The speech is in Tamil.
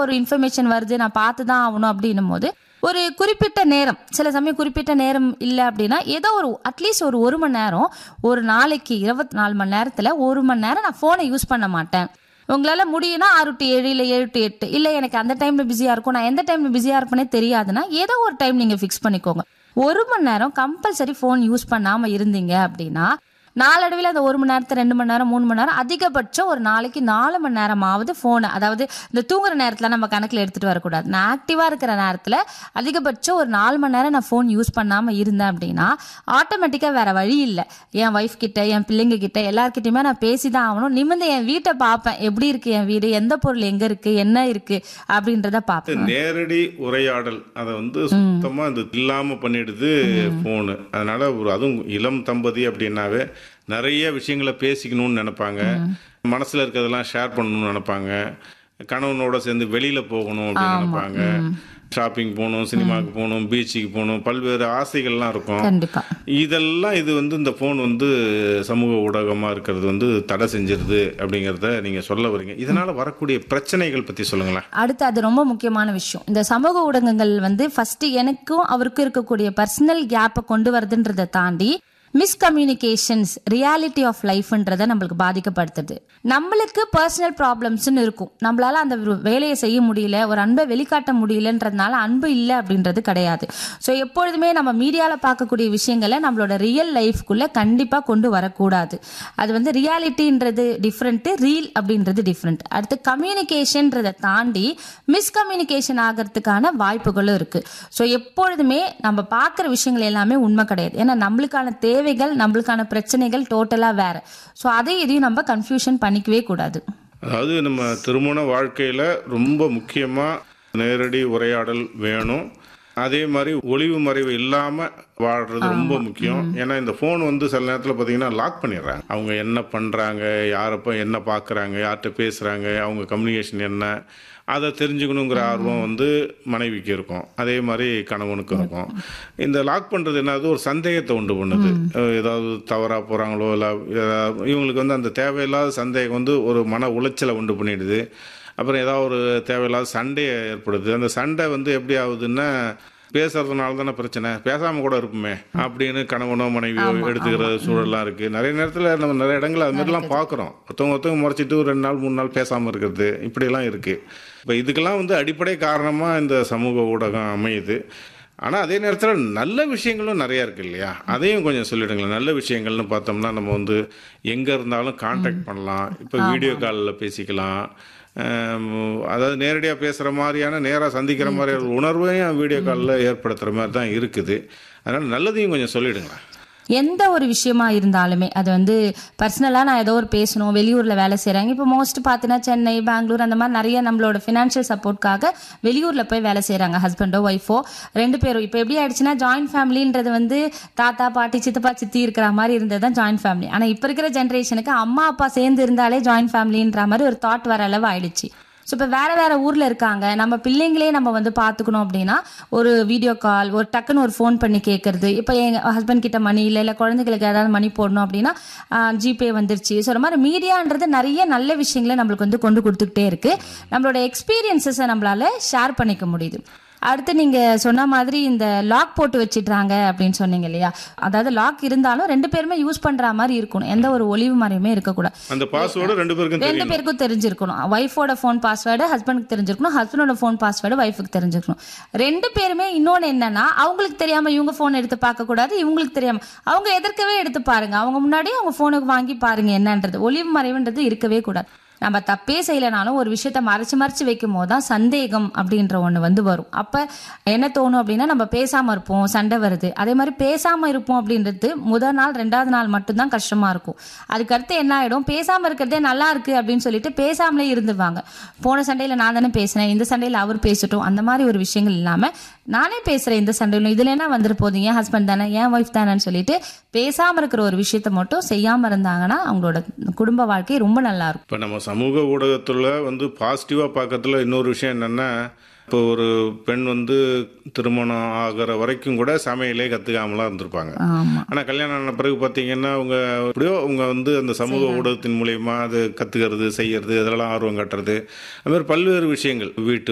ஒரு இன்ஃபர்மேஷன் வருது நான் பார்த்து தான் ஆகணும் அப்படின்னும் போது ஒரு குறிப்பிட்ட நேரம் சில சமயம் குறிப்பிட்ட நேரம் இல்லை அப்படின்னா ஏதோ ஒரு அட்லீஸ்ட் ஒரு ஒரு மணி நேரம் ஒரு நாளைக்கு இருபத்தி நாலு மணி நேரத்தில் ஒரு மணி நேரம் நான் ஃபோனை யூஸ் பண்ண மாட்டேன் உங்களால் முடியும்னா ஆறு டு ஏழு இல்லை ஏழு டு எட்டு இல்லை எனக்கு அந்த டைமில் பிஸியாக இருக்கும் நான் எந்த டைமில் பிஸியாக இருப்பேனே தெரியாதுன்னா ஏதோ ஒரு டைம் நீங்கள் ஃபிக்ஸ் பண்ணிக்கோங்க ஒரு மணி நேரம் கம்பல்சரி ஃபோன் யூஸ் பண்ணாமல் இருந்தீங்க அப்படின்னா நாளடைவில் அந்த ஒரு மணி நேரத்தை ரெண்டு மணி நேரம் மூணு மணி நேரம் அதிகபட்சம் ஒரு நாளைக்கு நாலு மணி நேரமாவது ஃபோனை அதாவது இந்த தூங்குற நேரத்தில் நம்ம கணக்கில் எடுத்துகிட்டு வரக்கூடாது நான் ஆக்டிவாக இருக்கிற நேரத்தில் அதிகபட்சம் ஒரு நாலு மணி நேரம் நான் ஃபோன் யூஸ் பண்ணாமல் இருந்தேன் அப்படின்னா ஆட்டோமேட்டிக்காக வேற வழி இல்லை என் ஒய்ஃப் கிட்ட என் பிள்ளைங்க கிட்ட எல்லார்கிட்டயுமே நான் பேசி தான் ஆகணும் நிமிர்ந்து என் வீட்டை பார்ப்பேன் எப்படி இருக்கு என் வீடு எந்த பொருள் எங்கே இருக்கு என்ன இருக்கு அப்படின்றத பார்ப்பேன் நேரடி உரையாடல் அதை வந்து சுத்தமா இது இல்லாம பண்ணிடுது போனு அதனால ஒரு அதுவும் இளம் தம்பதி அப்படின்னாவே நிறைய விஷயங்களை பேசிக்கணும்னு நினைப்பாங்க மனசுல இருக்கிறதெல்லாம் ஷேர் பண்ணணும்னு நினைப்பாங்க கணவனோட சேர்ந்து வெளியில போகணும் அப்படின்னு நினைப்பாங்க ஷாப்பிங் போகணும் சினிமாவுக்கு போகணும் பீச்சுக்கு போகணும் பல்வேறு ஆசைகள்லாம் இருக்கும் கண்டிப்பா இதெல்லாம் இது வந்து இந்த ஃபோன் வந்து சமூக ஊடகமாக இருக்கிறது வந்து தடை செஞ்சிருது அப்படிங்கிறத நீங்கள் சொல்ல வரீங்க இதனால் வரக்கூடிய பிரச்சனைகள் பற்றி சொல்லுங்களேன் அடுத்து அது ரொம்ப முக்கியமான விஷயம் இந்த சமூக ஊடகங்கள் வந்து ஃபர்ஸ்ட் எனக்கும் அவருக்கும் இருக்கக்கூடிய பர்சனல் கேப்பை கொண்டு வருதுன்றதை தாண்டி மிஸ்கம்யூனிகேஷன்ஸ் ரியாலிட்டி ஆஃப் லைஃப்ன்றதை நம்மளுக்கு பாதிக்கப்படுத்துது நம்மளுக்கு பர்சனல் ப்ராப்ளம்ஸ்னு இருக்கும் நம்மளால அந்த ஒரு வேலையை செய்ய முடியல ஒரு அன்பை வெளிக்காட்ட முடியலன்றதுனால அன்பு இல்லை அப்படின்றது கிடையாது ஸோ எப்பொழுதுமே நம்ம மீடியாவில் பார்க்கக்கூடிய விஷயங்களை நம்மளோட ரியல் லைஃப்குள்ள கண்டிப்பாக கொண்டு வரக்கூடாது அது வந்து ரியாலிட்டின்றது டிஃப்ரெண்ட்டு ரீல் அப்படின்றது டிஃப்ரெண்ட் அடுத்து கம்யூனிகேஷன்றதை தாண்டி மிஸ்கம்யூனிகேஷன் ஆகிறதுக்கான வாய்ப்புகளும் இருக்கு ஸோ எப்பொழுதுமே நம்ம பார்க்குற விஷயங்கள் எல்லாமே உண்மை கிடையாது ஏன்னா நம்மளுக்கான தேவைகள் நம்மளுக்கான பிரச்சனைகள் டோட்டலாக வேற ஸோ அதை இதையும் நம்ம கன்ஃபியூஷன் பண்ணிக்கவே கூடாது அதாவது நம்ம திருமண வாழ்க்கையில் ரொம்ப முக்கியமாக நேரடி உரையாடல் வேணும் அதே மாதிரி ஒளிவு மறைவு இல்லாமல் வாழ்றது ரொம்ப முக்கியம் ஏன்னா இந்த ஃபோன் வந்து சில நேரத்தில் பார்த்தீங்கன்னா லாக் பண்ணிடுறாங்க அவங்க என்ன பண்ணுறாங்க யாரப்போ என்ன பார்க்குறாங்க யார்கிட்ட பேசுகிறாங்க அவங்க கம்யூனிகேஷன் என்ன அதை தெரிஞ்சுக்கணுங்கிற ஆர்வம் வந்து மனைவிக்கு இருக்கும் அதே மாதிரி கணவனுக்கும் இருக்கும் இந்த லாக் பண்ணுறது என்னது ஒரு சந்தேகத்தை உண்டு பண்ணுது அஹ் ஏதாவது தவறாக போகிறாங்களோ இல்லை இவங்களுக்கு வந்து அந்த தேவையில்லாத சந்தேகம் வந்து ஒரு மன உளைச்சலை உண்டு பண்ணிடுது அப்புறம் ஏதாவது ஒரு தேவையில்லாத சண்டை ஏற்படுது அந்த சண்டை வந்து எப்படி ஆகுதுன்னா பேசுறதுனால தானே பிரச்சனை பேசாமல் கூட இருப்போமே அப்படின்னு கணவனோ மனைவியோ எடுத்துக்கிற சூழல்லாம் இருக்குது நிறைய நேரத்தில் நம்ம நிறைய இடங்கள் அது மாதிரிலாம் பார்க்குறோம் ஒருத்தவங்க ஒருத்தவங்க முறைச்சிட்டு ஒரு ரெண்டு நாள் மூணு நாள் பேசாமல் இருக்கிறது இப்படியெல்லாம் இருக்குது இப்போ இதுக்கெல்லாம் வந்து அடிப்படை காரணமாக இந்த சமூக ஊடகம் அமையுது ஆனால் அதே நேரத்தில் நல்ல விஷயங்களும் நிறையா இருக்கு இல்லையா அதையும் கொஞ்சம் சொல்லிடுங்களேன் நல்ல விஷயங்கள்னு பார்த்தோம்னா நம்ம வந்து எங்கே இருந்தாலும் காண்டாக்ட் பண்ணலாம் இப்போ வீடியோ காலில் பேசிக்கலாம் ஆம், அதாவது நேரடியாக பேசுகிற மாதிரியான நேராக சந்திக்கிற மாதிரி ஒரு உணர்வையும் வீடியோ காலில் ஏற்படுத்துகிற மாதிரி தான் இருக்குது அதனால் நல்லதையும் கொஞ்சம் சொல்லிடுங்களேன் எந்த ஒரு விஷயமா இருந்தாலுமே அது வந்து பர்சனலாக நான் ஏதோ ஒரு பேசணும் வெளியூரில் வேலை செய்கிறாங்க இப்போ மோஸ்ட் பார்த்தீங்கன்னா சென்னை பெங்களூர் அந்த மாதிரி நிறைய நம்மளோட ஃபினான்ஷியல் சப்போர்ட்காக வெளியூரில் போய் வேலை செய்கிறாங்க ஹஸ்பண்டோ ஒய்ஃபோ ரெண்டு பேரும் இப்போ எப்படி ஆயிடுச்சுன்னா ஜாயின்ட் ஃபேமிலின்றது வந்து தாத்தா பாட்டி சித்தப்பா சித்தி இருக்கிற மாதிரி இருந்தது தான் ஜாயின்ட் ஃபேமிலி ஆனால் இப்போ இருக்கிற ஜென்ரேஷனுக்கு அம்மா அப்பா சேர்ந்து இருந்தாலே ஜாயின்ட் ஃபேமிலின்ற மாதிரி ஒரு தாட் வர அளவு ஆயிடுச்சு ஸோ இப்போ வேற வேற ஊர்ல இருக்காங்க நம்ம பிள்ளைங்களே நம்ம வந்து பார்த்துக்கணும் அப்படின்னா ஒரு வீடியோ கால் ஒரு டக்குன்னு ஒரு ஃபோன் பண்ணி கேட்கறது இப்போ எங்க ஹஸ்பண்ட் கிட்ட மணி இல்லை இல்லை குழந்தைகளுக்கு ஏதாவது மணி போடணும் அப்படின்னா ஜிபே வந்துருச்சு ஸோ மாதிரி மீடியான்றது நிறைய நல்ல விஷயங்களை நம்மளுக்கு வந்து கொண்டு கொடுத்துக்கிட்டே இருக்கு நம்மளோட எக்ஸ்பீரியன்சஸை நம்மளால ஷேர் பண்ணிக்க முடியுது அடுத்து நீங்க சொன்ன மாதிரி இந்த லாக் போட்டு வச்சிடுறாங்க அப்படின்னு சொன்னீங்க இல்லையா அதாவது லாக் இருந்தாலும் ரெண்டு பேருமே யூஸ் பண்ற மாதிரி இருக்கணும் எந்த ஒரு ஒளிவு மறையுமே இருக்கக்கூடாது அந்த பாஸ்வேர்டு ரெண்டு பேருக்கும் ரெண்டு தெரியும் பேருக்கும் தெரிஞ்சிருக்கணும் ஒய்ஃபோட ஃபோன் பாஸ்வேர்டு ஹஸ்பண்டுக்கு தெரிஞ்சிருக்கணும் ஹஸ்பண்டோட ஃபோன் பாஸ்வேர்டு ஒய்ஃபுக்கு தெரிஞ்சிருக்கணும் ரெண்டு பேருமே இன்னொன்று என்னன்னா அவங்களுக்கு தெரியாம இவங்க ஃபோன் எடுத்து பார்க்க கூடாது இவங்களுக்கு தெரியாம அவங்க எதற்கவே எடுத்து பாருங்க அவங்க முன்னாடி அவங்க ஃபோனுக்கு வாங்கி பாருங்க என்னன்றது ஒளிவு மறைவுன்றது இருக்கவே கூடாது நம்ம தப்பே செய்யலைனாலும் ஒரு விஷயத்த மறைச்சு மறைச்சு வைக்கும் போது தான் சந்தேகம் அப்படின்ற ஒன்று வந்து வரும் அப்போ என்ன தோணும் அப்படின்னா நம்ம பேசாமல் இருப்போம் சண்டை வருது அதே மாதிரி பேசாமல் இருப்போம் அப்படின்றது முதல் நாள் ரெண்டாவது நாள் மட்டும்தான் கஷ்டமாக இருக்கும் அதுக்கடுத்து என்ன ஆகிடும் பேசாமல் இருக்கிறதே நல்லா இருக்கு அப்படின்னு சொல்லிட்டு பேசாமலே இருந்துருவாங்க போன சண்டையில் நான் தானே பேசினேன் இந்த சண்டையில் அவர் பேசட்டும் அந்த மாதிரி ஒரு விஷயங்கள் இல்லாமல் நானே பேசுகிறேன் இந்த சண்டையிலும் இதில் என்ன வந்துட்டு போகுது என் ஹஸ்பண்ட் தானே என் ஒய்ஃப் தானேன்னு சொல்லிட்டு பேசாமல் இருக்கிற ஒரு விஷயத்த மட்டும் செய்யாமல் இருந்தாங்கன்னா அவங்களோட குடும்ப வாழ்க்கை ரொம்ப நல்லா இருக்கும் இப்போ நம்ம சமூக ஊடகத்தில் வந்து பாசிட்டிவாக பார்க்கறதுல இன்னொரு விஷயம் என்னென்னா இப்போ ஒரு பெண் வந்து திருமணம் ஆகிற வரைக்கும் கூட சமையலே கற்றுக்காமலாம் இருந்திருப்பாங்க ஆமாம் ஆனால் கல்யாணம் ஆன பிறகு பார்த்தீங்கன்னா அவங்க எப்படியோ அவங்க வந்து அந்த சமூக ஊடகத்தின் மூலயமா அது கற்றுக்கிறது செய்யறது அதெல்லாம் ஆர்வம் காட்டுறது அது மாதிரி பல்வேறு விஷயங்கள் வீட்டு